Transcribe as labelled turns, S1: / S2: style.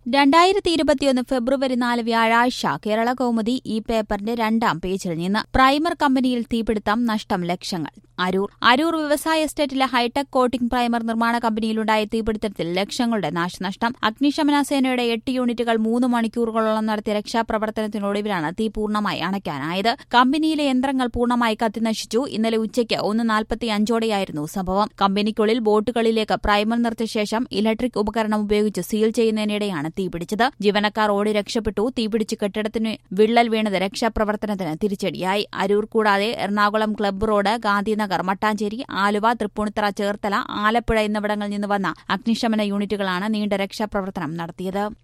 S1: രണ്ടായിരത്തി ഇരുപത്തിയൊന്ന് ഫെബ്രുവരി നാല് വ്യാഴാഴ്ച കേരള കൗമുദി ഈ പേപ്പറിന്റെ രണ്ടാം പേജിൽ നിന്ന് പ്രൈമർ കമ്പനിയിൽ തീപിടുത്തം നഷ്ടം ലക്ഷങ്ങൾ അരൂർ അരൂർ വ്യവസായ എസ്റ്റേറ്റിലെ ഹൈടെക് കോട്ടിംഗ് പ്രൈമർ നിർമ്മാണ കമ്പനിയിലുണ്ടായ തീപിടുത്തത്തിൽ ലക്ഷങ്ങളുടെ നാശനഷ്ടം അഗ്നിശമന സേനയുടെ എട്ട് യൂണിറ്റുകൾ മൂന്ന് മണിക്കൂറുകളോളം നടത്തിയ രക്ഷാപ്രവർത്തനത്തിനൊടുവിലാണ് തീ പൂർണ്ണമായി അണയ്ക്കാനായത് കമ്പനിയിലെ യന്ത്രങ്ങൾ പൂർണ്ണമായി കത്തിനശിച്ചു ഇന്നലെ ഉച്ചയ്ക്ക് ഒന്ന് നാൽപ്പത്തി അഞ്ചോടെയായിരുന്നു സംഭവം കമ്പനിക്കുള്ളിൽ ബോട്ടുകളിലേക്ക് പ്രൈമർ നിർത്തിയ ശേഷം ഇലക്ട്രിക് ഉപകരണം ഉപയോഗിച്ച് സീൽ ചെയ്യുന്നതിനിടെയാണ് തീപിടിച്ചത് ജീവനക്കാർ ഓടി രക്ഷപ്പെട്ടു തീപിടിച്ച് കെട്ടിടത്തിന് വിള്ളൽ വീണത് രക്ഷാപ്രവർത്തനത്തിന് തിരിച്ചടിയായി അരൂർ കൂടാതെ എറണാകുളം ക്ലബ്ബ് റോഡ് ഗാന്ധിനഗർ മട്ടാഞ്ചേരി ആലുവ തൃപ്പൂണിത്തറ ചേർത്തല ആലപ്പുഴ എന്നിവിടങ്ങളിൽ നിന്ന് വന്ന അഗ്നിശമന യൂണിറ്റുകളാണ് നീണ്ട രക്ഷാപ്രവർത്തനം നടത്തിയത്